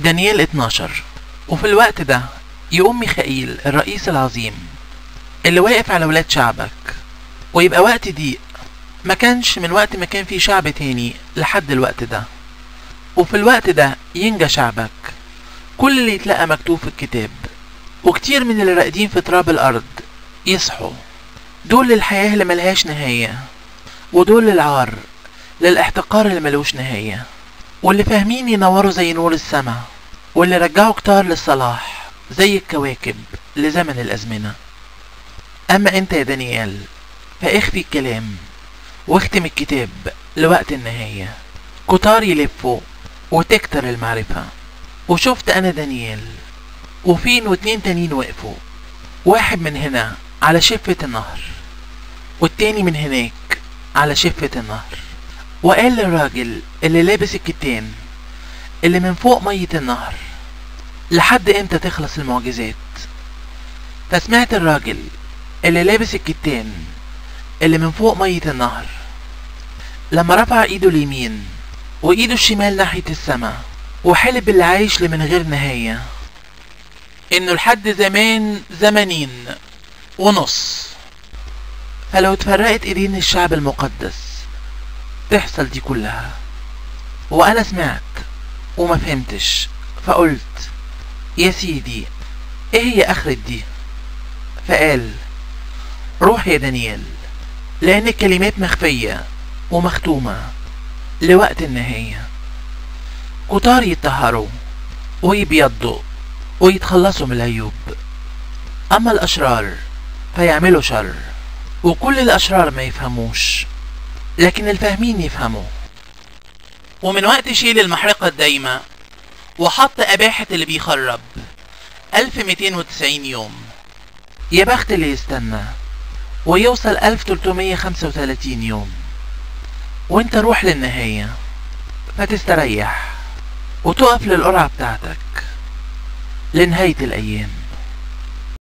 دانيال 12 وفي الوقت ده يقوم ميخائيل الرئيس العظيم اللي واقف على ولاد شعبك ويبقى وقت ضيق ما كانش من وقت ما كان في شعب تاني لحد الوقت ده وفي الوقت ده ينجى شعبك كل اللي يتلقى مكتوب في الكتاب وكتير من اللي راقدين في تراب الأرض يصحوا دول للحياة اللي ملهاش نهاية ودول للعار للاحتقار اللي ملوش نهاية واللي فاهمين ينوروا زي نور السما واللي رجعوا كتار للصلاح زي الكواكب لزمن الأزمنة أما أنت يا دانيال فاخفي الكلام واختم الكتاب لوقت النهاية كتار يلفوا وتكتر المعرفة وشفت أنا دانيال وفين واتنين تانيين وقفوا واحد من هنا على شفة النهر والتاني من هناك على شفة النهر وقال للراجل اللي لابس الكتان اللي من فوق مية النهر لحد امتى تخلص المعجزات فسمعت الراجل اللي لابس الكتان اللي من فوق مية النهر لما رفع ايده اليمين وايده الشمال ناحية السماء وحلب باللي عايش لمن غير نهاية انه لحد زمان زمانين ونص فلو اتفرقت ايدين الشعب المقدس تحصل دي كلها وانا سمعت وما فهمتش فقلت يا سيدي ايه هي اخرة دي فقال روح يا دانيال لان الكلمات مخفية ومختومة لوقت النهاية كتار يتطهروا ويبيضوا ويتخلصوا من العيوب أما الأشرار فيعملوا شر وكل الأشرار ما يفهموش لكن الفاهمين يفهموا ومن وقت شيل المحرقة الدايمة وحط أباحة اللي بيخرب 1290 يوم يا بخت اللي يستنى ويوصل 1335 يوم وانت روح للنهاية فتستريح وتقف للقرعة بتاعتك لنهاية الأيام